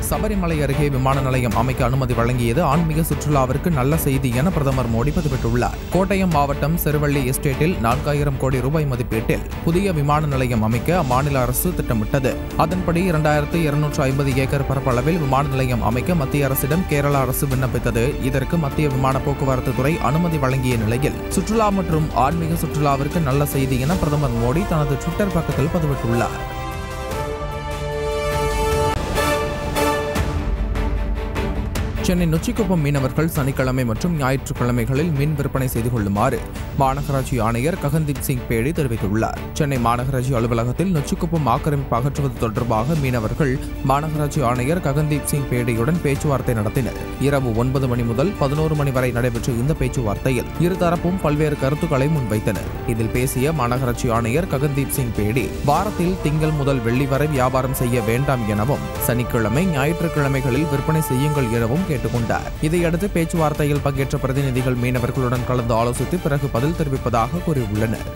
சபரிமலை அருகே விமான நிலையம் அமைக்க அனுமதி வழங்கியது ஆன்மீக சுற்றுலாவிற்கு நல்ல செய்தி என பிரதமர் மோடி பதிவிட்டுள்ளார் கோட்டயம் மாவட்டம் செருவள்ளி எஸ்டேட்டில் நான்காயிரம் கோடி ரூபாய் மதிப்பீட்டில் புதிய விமான நிலையம் அமைக்க அம்மாநில அரசு திட்டமிட்டது அதன்படி இரண்டாயிரத்து இருநூற்று ஐம்பது ஏக்கர் பரப்பளவில் விமான நிலையம் அமைக்க மத்திய அரசிடம் கேரள அரசு விண்ணப்பித்தது இதற்கு மத்திய விமான போக்குவரத்து துறை அனுமதி வழங்கிய நிலையில் சுற்றுலா மற்றும் ஆன்மீக சுற்றுலாவிற்கு நல்ல செய்தி என பிரதமர் மோடி தனது ட்விட்டர் பக்கத்தில் பதிவிட்டுள்ளார் சென்னை நொச்சிக்குப்பம் மீனவர்கள் சனிக்கிழமை மற்றும் ஞாயிற்றுக்கிழமைகளில் மீன் விற்பனை செய்து கொள்ளுமாறு மாநகராட்சி ஆணையர் ககன்தீப் சிங் பேடி தெரிவித்துள்ளார் சென்னை மாநகராட்சி அலுவலகத்தில் நொச்சிக்குப்பம் ஆக்கிரமிப்பு அகற்றுவது தொடர்பாக மீனவர்கள் மாநகராட்சி ஆணையர் ககன்தீப் சிங் பேடியுடன் பேச்சுவார்த்தை நடத்தினர் இரவு ஒன்பது மணி முதல் பதினோரு மணி வரை நடைபெற்ற இந்த பேச்சுவார்த்தையில் இருதரப்பும் பல்வேறு கருத்துக்களை முன்வைத்தனர் இதில் பேசிய மாநகராட்சி ஆணையர் ககன்தீப் சிங் பேடி வாரத்தில் திங்கள் முதல் வெள்ளி வரை வியாபாரம் செய்ய வேண்டாம் எனவும் சனிக்கிழமை ஞாயிற்றுக்கிழமைகளில் விற்பனை செய்யுங்கள் எனவும் கேட்டுக்கொண்டார் இதையடுத்து பேச்சுவார்த்தையில் பங்கேற்ற பிரதிநிதிகள் மீனவர்களுடன் கலந்து ஆலோசித்து பிறகு பதில் தெரிவிப்பதாக கூறியுள்ளனர்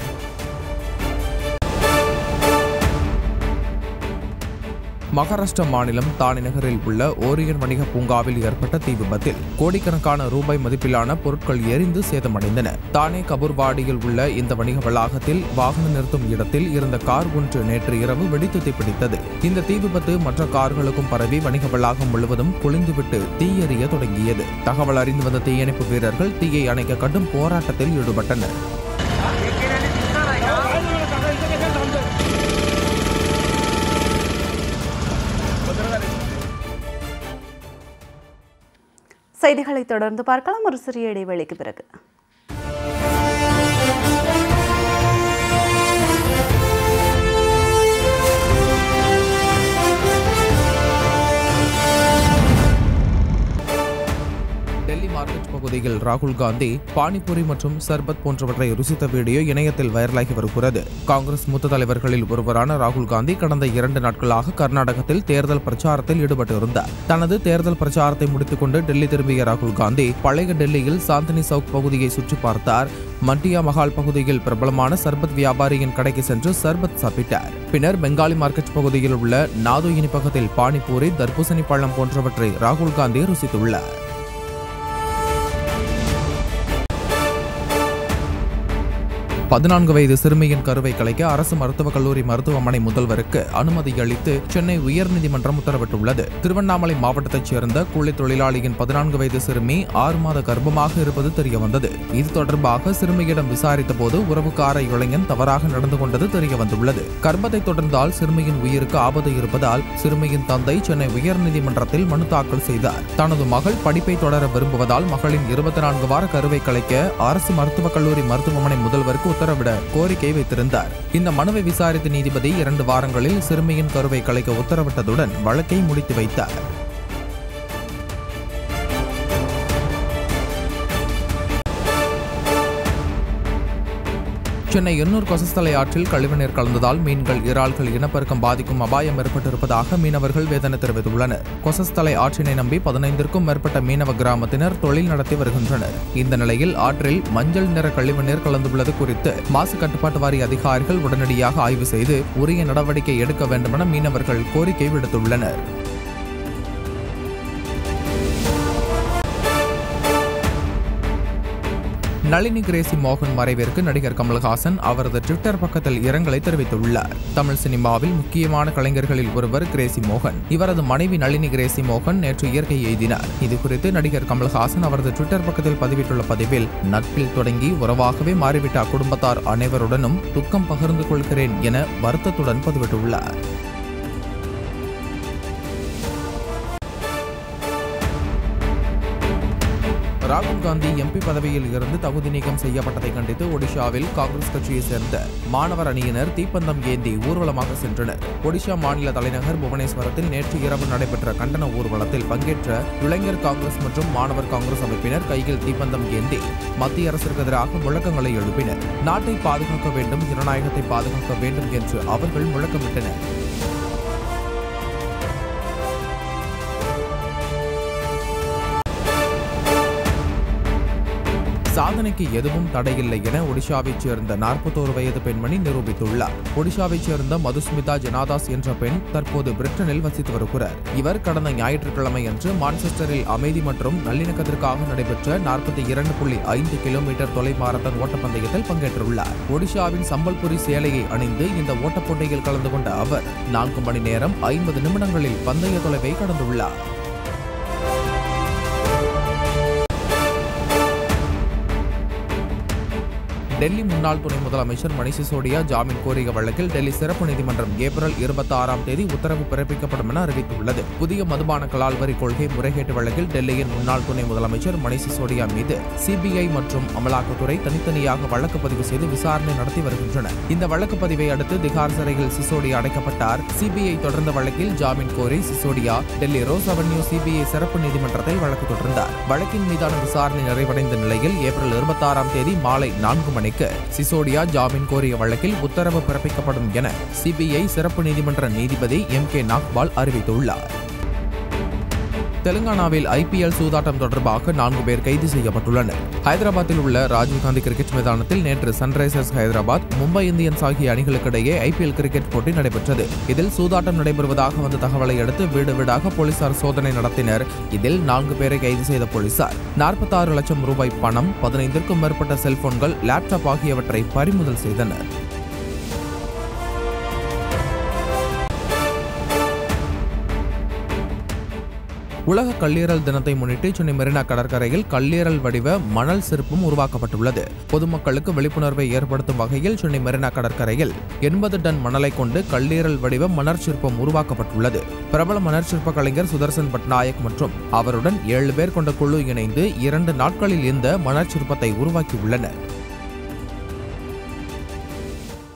மகாராஷ்டிரா மாநிலம் தானே நகரில் உள்ள ஓரியன் வணிக பூங்காவில் ஏற்பட்ட தீ விபத்தில் கோடிக்கணக்கான ரூபாய் மதிப்பிலான பொருட்கள் எரிந்து சேதமடைந்தன தானே கபூர்வாடியில் உள்ள இந்த வணிக வளாகத்தில் வாகனம் நிறுத்தும் இடத்தில் இருந்த கார் ஒன்று நேற்று இரவு வெடித்து தீப்பிடித்தது இந்த தீ விபத்து மற்ற கார்களுக்கும் பரவி வணிக வளாகம் முழுவதும் குளிந்துவிட்டு தீயெறிய தொடங்கியது தகவல் அறிந்து வந்த தீயணைப்பு வீரர்கள் தீயை அணைக்க கடும் போராட்டத்தில் ஈடுபட்டனர் செய்திகளை தொடர்ந்து பார்க்கலாம் ஒரு சிறிய இடைவேளைக்கு பிறகு டெல்லி மார்க்கெட் பகுதியில் ராகுல் காந்தி பானிபூரி மற்றும் சர்பத் போன்றவற்றை ருசித்த வீடியோ இணையத்தில் வைரலாகி வருகிறது காங்கிரஸ் மூத்த தலைவர்களில் ஒருவரான ராகுல் காந்தி கடந்த இரண்டு நாட்களாக கர்நாடகத்தில் தேர்தல் பிரச்சாரத்தில் ஈடுபட்டிருந்தார் தனது தேர்தல் பிரச்சாரத்தை முடித்துக்கொண்டு டெல்லி திரும்பிய ராகுல் காந்தி பழைய டெல்லியில் சாந்தினி சவுக் பகுதியை சுற்றி பார்த்தார் மண்டியா மஹால் பகுதியில் பிரபலமான சர்பத் வியாபாரியின் கடைக்கு சென்று சர்பத் சாப்பிட்டார் பின்னர் பெங்காலி மார்க்கெட் பகுதியில் உள்ள நாது இனிப்பகத்தில் பானிபூரி தர்பூசணி பழம் போன்றவற்றை ராகுல் காந்தி ருசித்துள்ளார் பதினான்கு வயது சிறுமியின் கருவை கலைக்க அரசு மருத்துவக் கல்லூரி மருத்துவமனை முதல்வருக்கு அனுமதி அளித்து சென்னை உயர்நீதிமன்றம் உத்தரவிட்டுள்ளது திருவண்ணாமலை மாவட்டத்தைச் சேர்ந்த கூலி தொழிலாளியின் பதினான்கு வயது சிறுமி ஆறு மாத கர்ப்பமாக இருப்பது தெரியவந்தது இது தொடர்பாக சிறுமியிடம் விசாரித்த போது உறவுக்கார இளைஞன் தவறாக நடந்து கொண்டது தெரியவந்துள்ளது கர்ப்பத்தை தொடர்ந்தால் சிறுமியின் உயிருக்கு ஆபத்து இருப்பதால் சிறுமியின் தந்தை சென்னை உயர்நீதிமன்றத்தில் மனு தாக்கல் செய்தார் தனது மகள் படிப்பை தொடர விரும்புவதால் மகளின் இருபத்தி நான்கு வார கருவை கலைக்க அரசு மருத்துவக் கல்லூரி மருத்துவமனை முதல்வருக்கு உத்தரவிட கோரிக்கை வைத்திருந்தார் இந்த மனுவை விசாரித்த நீதிபதி இரண்டு வாரங்களில் சிறுமியின் கருவை கலைக்க உத்தரவிட்டதுடன் வழக்கை முடித்து வைத்தார் சென்னை எண்ணூர் கொசஸ்தலை ஆற்றில் கழிவுநீர் கலந்ததால் மீன்கள் இறால்கள் இனப்பெருக்கம் பாதிக்கும் அபாயம் ஏற்பட்டிருப்பதாக மீனவர்கள் வேதனை தெரிவித்துள்ளனர் கொசஸ்தலை ஆற்றினை நம்பி பதினைந்திற்கும் மேற்பட்ட மீனவ கிராமத்தினர் தொழில் நடத்தி வருகின்றனர் இந்த நிலையில் ஆற்றில் மஞ்சள் நிற கழிவுநீர் கலந்துள்ளது குறித்து மாசு கட்டுப்பாட்டு வாரிய அதிகாரிகள் உடனடியாக ஆய்வு செய்து உரிய நடவடிக்கை எடுக்க வேண்டுமென மீனவர்கள் கோரிக்கை விடுத்துள்ளனர் நளினி கிரேசி மோகன் மறைவிற்கு நடிகர் கமல்ஹாசன் அவரது ட்விட்டர் பக்கத்தில் இரங்கலை தெரிவித்துள்ளார் தமிழ் சினிமாவில் முக்கியமான கலைஞர்களில் ஒருவர் கிரேசி மோகன் இவரது மனைவி நளினி கிரேசி மோகன் நேற்று இயற்கை எய்தினார் இது குறித்து நடிகர் கமல்ஹாசன் அவரது ட்விட்டர் பக்கத்தில் பதிவிட்டுள்ள பதிவில் நட்பில் தொடங்கி உறவாகவே மாறிவிட்ட அக்குடும்பத்தார் அனைவருடனும் துக்கம் பகிர்ந்து கொள்கிறேன் என வருத்தத்துடன் பதிவிட்டுள்ளார் ராகுல் காந்தி எம்பி பதவியில் இருந்து தகுதி நீக்கம் செய்யப்பட்டதை கண்டித்து ஒடிஷாவில் காங்கிரஸ் கட்சியை சேர்ந்த மாணவர் அணியினர் தீப்பந்தம் ஏந்தி ஊர்வலமாக சென்றனர் ஒடிஷா மாநில தலைநகர் புவனேஸ்வரத்தில் நேற்று இரவு நடைபெற்ற கண்டன ஊர்வலத்தில் பங்கேற்ற இளைஞர் காங்கிரஸ் மற்றும் மாணவர் காங்கிரஸ் அமைப்பினர் கையில் தீப்பந்தம் ஏந்தி மத்திய அரசிற்கு எதிராக முழக்கங்களை எழுப்பினர் நாட்டை பாதுகாக்க வேண்டும் ஜனநாயகத்தை பாதுகாக்க வேண்டும் என்று அவர்கள் முழக்கமிட்டனர் சாதனைக்கு எதுவும் தடையில்லை என ஒடிஷாவைச் சேர்ந்த நாற்பத்தோரு வயது பெண்மணி நிரூபித்துள்ளார் ஒடிஷாவைச் சேர்ந்த மதுஸ்மிதா ஜனாதாஸ் என்ற பெண் தற்போது பிரிட்டனில் வசித்து வருகிறார் இவர் கடந்த ஞாயிற்றுக்கிழமை அன்று மான்செஸ்டரில் அமைதி மற்றும் நல்லிணக்கத்திற்காக நடைபெற்ற நாற்பத்தி இரண்டு புள்ளி ஐந்து கிலோமீட்டர் தொலை மாரத்தான் ஓட்டப்பந்தயத்தில் பங்கேற்றுள்ளார் ஒடிஷாவின் சம்பல்புரி சேலையை அணிந்து இந்த ஓட்டப்போட்டியில் கலந்து கொண்ட அவர் நான்கு மணி நேரம் ஐம்பது நிமிடங்களில் பந்தய தொலைவை கடந்துள்ளார் டெல்லி முன்னாள் துணை முதலமைச்சர் மணிஷ் சிசோடியா ஜாமீன் கோரிய வழக்கில் டெல்லி சிறப்பு நீதிமன்றம் ஏப்ரல் இருபத்தி ஆறாம் தேதி உத்தரவு பிறப்பிக்கப்படும் என அறிவித்துள்ளது புதிய மதுபான கலால் வரி கொள்கை முறைகேட்டு வழக்கில் டெல்லியின் முன்னாள் துணை முதலமைச்சர் மணிஷ் சிசோடியா மீது சிபிஐ மற்றும் அமலாக்கத்துறை தனித்தனியாக வழக்கு பதிவு செய்து விசாரணை நடத்தி வருகின்றன இந்த வழக்கு பதிவை அடுத்து திகார் சிறையில் சிசோடியா அடைக்கப்பட்டார் சிபிஐ தொடர்ந்த வழக்கில் ஜாமீன் கோரி Sisodia Delhi Rouse Avenue CBI சிறப்பு நீதிமன்றத்தில் வழக்கு தொடர்ந்தார் வழக்கின் மீதான விசாரணை நிறைவடைந்த நிலையில் ஏப்ரல் இருபத்தாறாம் தேதி மாலை நான்கு மணிக்கு சிசோடியா ஜாமீன் கோரிய வழக்கில் உத்தரவு பிறப்பிக்கப்படும் என சிபிஐ சிறப்பு நீதிமன்ற நீதிபதி எம் கே நாக்பால் அறிவித்துள்ளார் தெலுங்கானாவில் ஐபிஎல் சூதாட்டம் தொடர்பாக நான்கு பேர் கைது செய்யப்பட்டுள்ளனர் ஹைதராபாத்தில் உள்ள ராஜீவ்காந்தி கிரிக்கெட் மைதானத்தில் நேற்று சன்ரைசர்ஸ் ஹைதராபாத் மும்பை இந்தியன்ஸ் ஆகிய அணிகளுக்கிடையே ஐபிஎல் கிரிக்கெட் போட்டி நடைபெற்றது இதில் சூதாட்டம் நடைபெறுவதாக வந்த தகவலை அடுத்து வீடு வீடாக போலீசார் சோதனை நடத்தினர் இதில் நான்கு பேரை கைது செய்த போலீசார் நாற்பத்தாறு லட்சம் ரூபாய் பணம் பதினைந்திற்கும் மேற்பட்ட செல்போன்கள் லேப்டாப் ஆகியவற்றை பறிமுதல் செய்தனர் உலக கல்லீரல் தினத்தை முன்னிட்டு சென்னை மெரினா கடற்கரையில் கல்லீரல் வடிவ மணல் சிற்பம் உருவாக்கப்பட்டுள்ளது பொதுமக்களுக்கு விழிப்புணர்வை ஏற்படுத்தும் வகையில் சென்னை மெரினா கடற்கரையில் எண்பது டன் மணலை கொண்டு கல்லீரல் வடிவ மணற் சிற்பம் உருவாக்கப்பட்டுள்ளது பிரபல மணற் சிற்ப கலைஞர் சுதர்சன் பட்நாயக் மற்றும் அவருடன் ஏழு பேர் கொண்ட குழு இணைந்து இரண்டு நாட்களில் இந்த மணற் சிற்பத்தை உருவாக்கியுள்ளனர்